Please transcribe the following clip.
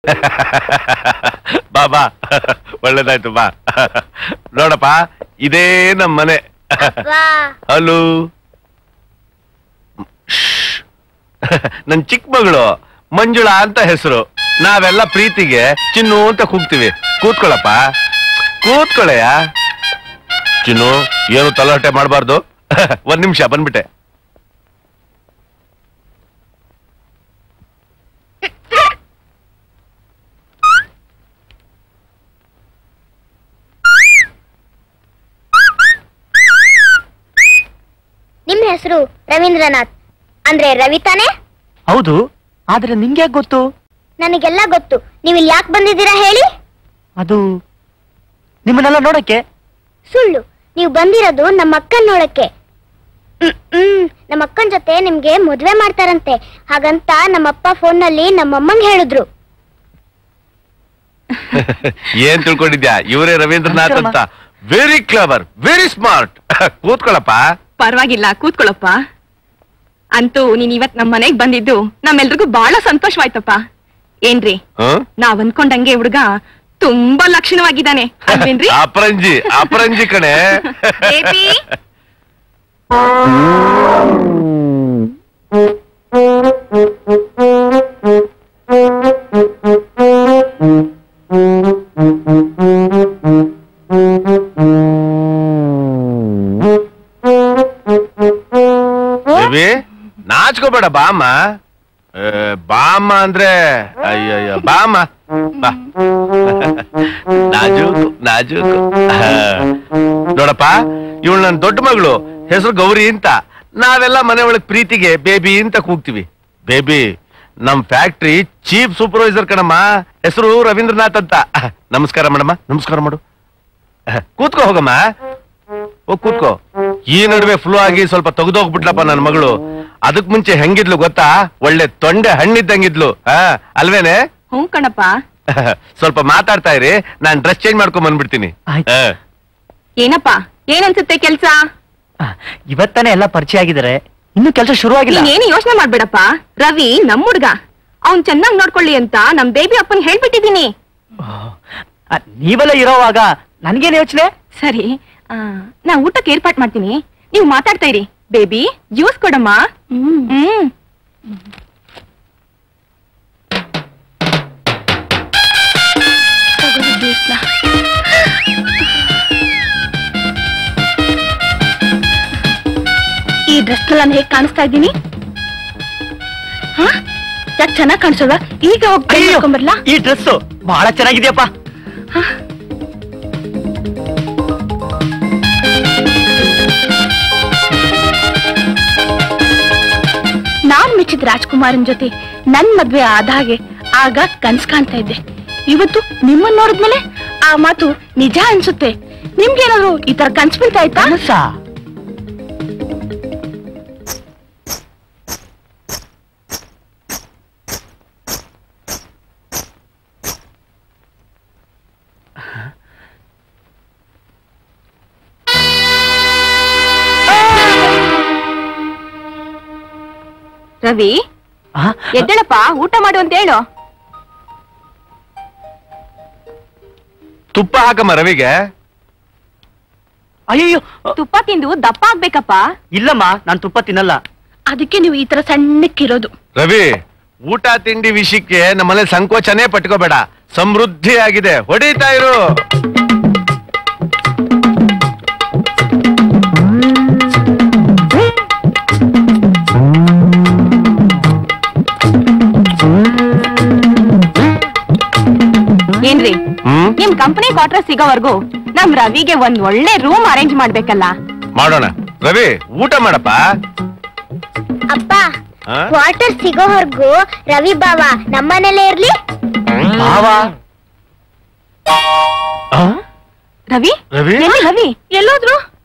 ಬಾ ಬಾ ಒಳ್ಳೇದಾಯ್ತು ಬಾ ನೋಡಪ್ಪ ಇದೇ ನಮ್ಮ ಮನೆ ಹಲೋ ನನ್ ಚಿಕ್ಕ ಮಗಳು ಮಂಜುಳಾ ಅಂತ ಹೆಸರು ನಾವೆಲ್ಲ ಪ್ರೀತಿಗೆ ಚಿನ್ನು ಅಂತ ಕೂಗ್ತೀವಿ ಕೂತ್ಕೊಳ್ಳಪ್ಪ ಕೂತ್ಕೊಳ್ಳಯ್ಯ ಚಿನ್ನು ಏನು ತಲಾಟೆ ಮಾಡಬಾರ್ದು ಒಂದ್ ನಿಮಿಷ ಬಂದ್ಬಿಟ್ಟೆ ನಿಮ್ಮ ಹೆಸರು ರವೀಂದ್ರನಾಥ್ ಅಂದ್ರೆ ರವಿ ತಾನೇ ಹೌದು ಆದ್ರೆ ನಿಂಗೆ ಗೊತ್ತು ನನಗೆಲ್ಲ ಗೊತ್ತು ನೀವು ಇಲ್ಲಿ ಯಾಕೆ ಬಂದಿದ್ದೀರಾ ಹೇಳಿ ಅದು ನಿಮ್ಮನ್ನೆಲ್ಲ ನೋಡಕ್ಕೆ ಸುಳ್ಳು ನೀವು ಬಂದಿರೋದು ನಮ್ಮ ಅಕ್ಕನ್ ನೋಡಕ್ಕೆ ಹ್ಮ್, ಹ್ಮ್ ನಮ್ಮ ಅಕ್ಕನ್ ಜೊತೆ ನಿಮ್ಗೆ ಮದ್ವೆ ಮಾಡ್ತಾರಂತೆ ಹಾಗಂತ ನಮ್ಮಪ್ಪ ಫೋನ್ ನಲ್ಲಿ ನಮ್ಮಮ್ಮಂಗ್ ಹೇಳಿದ್ರು ಏನ್ ತಿಳ್ಕೊಂಡಿದ್ಯಾ ಇವರೇ ರವೀಂದ್ರನಾಥ್ ಅಂತ ವೆರಿ ಕ್ಲವರ್ ವೆರಿ ಸ್ಮಾರ್ಟ್ ಕೂತ್ಕೊಳ್ಳಪ್ಪ ಪರವಾಗಿಲ್ಲ ಕೂತ್ಕೊಳ್ಳಪ್ಪ ಅಂತೂ ನೀನ್ ಇವತ್ ನಮ್ ಮನೆಗ್ ಬಂದಿದ್ದು ನಮ್ಮೆಲ್ರಿಗೂ ಬಹಳ ಸಂತೋಷವಾಯ್ತಪ್ಪ ಏನ್ರಿ ಹ್ಮ್? ನಾವ್ ಅನ್ಕೊಂಡಂಗೆ ಹುಡ್ಗ ತುಂಬಾ ಲಕ್ಷಣವಾಗಿದ್ದಾನೆ ಅಲ್ವೇನ್ರಿ ಅಪರಂಜಿ ಅಪರಂಜಿ ಕಣೆ ಬೇಬಿ ದೇವಿ ನಾಚ್ಕೋಬೇಡ ಬಾಮ್ಮ ಏ, ಬಾಮ್ಮ ಅಂದ್ರೆ ಅಯ್ಯಯ್ಯ ಬಾಮ್ಮ ಬಾ ನಾಜೂಕು ನಾಜೂಕು ಹಾ. ನೋಡಪ್ಪ ಇವಳು ನನ್ನ ದೊಡ್ಡ ಮಗಳು ಹೆಸರು ಗೌರಿ ಅಂತ ನಾವೆಲ್ಲ ಮನೆ ಒಳಗ್ ಪ್ರೀತಿಗೆ ಬೇಬಿ ಅಂತ ಕೂಗ್ತೀವಿ ಬೇಬಿ ನಮ್ ಫ್ಯಾಕ್ಟ್ರಿ ಚೀಫ್ ಸೂಪರ್ವೈಸರ್ ಕಣಮ್ಮ ಹೆಸರು ರವೀಂದ್ರನಾಥ್ ಅಂತ ನಮಸ್ಕಾರ ಮೇಡಮ್ಮ ನಮಸ್ಕಾರ ಮಾಡು ಕೂತ್ಕೋ ಹೋಗಮ್ಮ ಹೋಗ್ ಕೂತ್ಕೋ ಈ ನಡುವೆ ಫ್ಲೂ ಆಗಿ ಸ್ವಲ್ಪ ತೆಗೆದೋಗ್ಬಿಟ್ಲಪ್ಪ ನನ್ನ ಮಗಳು ಅದಕ್ ಮುಂಚೆ ಹೆಂಗಿದ್ಲು ಗೊತ್ತಾ ಒಳ್ಳೆ ತೊಂಡೆ ಹಣ್ಣಿದ್ದಂಗಿದ್ಲು ಹಾ ಅಲ್ವೇನೆ ಹ್ಞೂ ಕಣಪ್ಪ ಸ್ವಲ್ಪ ಮಾತಾಡ್ತಾ ಇರಿ ನಾನ್ ಡ್ರೆಸ್ ಚೇಂಜ್ ಮಾಡ್ಕೊಂಡ್ ಬಂದ್ಬಿಡ್ತೀನಿ ಆಯ್ತು. ಹಾ. ಏನಪ್ಪ ಏನನ್ಸುತ್ತೆ ಕೆಲ್ಸ ಇವತ್ತಾನೆ ಎಲ್ಲ ಪರಿಚಯ ಆಗಿದ್ದಾರೆ ಇನ್ನು ಕೆಲಸ ಶುರು ಆಗಿಲ್ಲ ನೀನೇನು ಯೋಚನೆ ಮಾಡ್ಬೇಡಪ್ಪ ರವಿ ನಮ್ ಹುಡ್ಗ ಅವ್ನ್ ಚೆನ್ನಾಗ್ ನೋಡ್ಕೊಳ್ಳಿ ಅಂತ ನಮ್ ಬೇಬಿ ಅಪ್ಪನ್ ಹೇಳ್ಬಿಟ್ಟಿದೀನಿ ಆ, ನೀವೆಲ್ಲ ಇರೋವಾಗ ನನ್ಗೇನ್ ಯೋಚನೆ ಸರಿ ಆ, ನಾ ಊಟಕ್ಕೆ ಏರ್ಪಾಟ್ ಮಾಡ್ತೀನಿ ನೀವು ಮಾತಾಡ್ತಾ ಇರಿ ಬೇಬಿ ಜ್ಯೂಸ್ ಕೊಡಮ್ಮ ಹ್ಮ್ ತಗೊಳ್ಳಿ ಜ್ಯೂಸ್ನ. ಈ ಡ್ರೆಸ್ ನಾನು ಹೇಗ್ ಕಾಣಿಸ್ತಾ ಇದ್ದೀನಿ ಯಾಕೆ ಚೆನ್ನಾಗ್ ಕಾಣಿಸೋದ ಈಗ ಹೋಗಿ ಬರ್ಲಾ ಈ ಡ್ರೆಸ್ ಬಹಳ ಚೆನ್ನಾಗಿದೆಯಪ್ಪ ನಾನ್ ಮೆಚ್ಚಿದ ರಾಜ್ಕುಮಾರನ್ ಜೊತೆ ನನ್ ಮದ್ವೆ ಆದ ಹಾಗೆ ಆಗ ಕನ್ಸ್ ಕಾಣ್ತಾ ಇದ್ದೆ ಇವತ್ತು ನಿಮ್ಮನ್ ನೋಡಿದ್ಮೇಲೆ ಆ ಮಾತು ನಿಜ ಅನ್ಸುತ್ತೆ ನಿಮ್ಗೇನಾದ್ರು ಈ ತರ ಕನ್ಸ್ ಬೀಳ್ತಾ ಆಯ್ತಾ ಕನಸ ರವಿ ಆ, ಎದ್ದೇಳಪ್ಪ ಊಟ ಮಾಡು ಅಂತ ಹೇಳು ತುಪ್ಪ ಹಾಕಮ್ಮ ರವಿಗೆ ಅಯ್ಯಯ್ಯೋ ತುಪ್ಪ ತಿಂದು ದಪ್ಪ ಆಗ್ಬೇಕಪ್ಪ ಇಲ್ಲಮ್ಮ ನಾನ್ ತುಪ್ಪ ತಿನ್ನಲ್ಲ ಅದಕ್ಕೆ ನೀವು ಈ ತರ ಸಣ್ಣಕ್ಕಿರೋದು ರವಿ ಊಟ ತಿಂಡಿ ವಿಷಯಕ್ಕೆ ನಮ್ಮನೆ ಸಂಕೋಚನೆ ಪಟ್ಕೋಬೇಡ ಸಮೃದ್ಧಿ ಆಗಿದೆ ಹೊಡಿತಾ ಇರು ಏನ್ರಿ ಹ್ಮ್ ನಿಮ್ ಕಂಪನಿ ಕ್ವಾರ್ಟರ್ ಸಿಗೋವರೆಗೂ ನಮ್ ರವಿಗೆ ಒಂದ್ ಒಳ್ಳೆ ರೂಮ್ ಅರೇಂಜ್ ಮಾಡ್ಬೇಕಲ್ಲ ಮಾಡೋಣ ರವಿ ಊಟ ಮಾಡಪ್ಪ ಅಪ್ಪ ಆ? ಕ್ವಾರ್ಟರ್ ಸಿಗೋವರ್ಗು ರವಿ ಬಾವ ನಮ್ಮನೇಲೇ ಇರ್ಲಿ ಭಾವ ಆ? ರವಿ ರವಿ ಎಲ್ಲಿ ರವಿ ಎಲ್ಲೋದ್ರು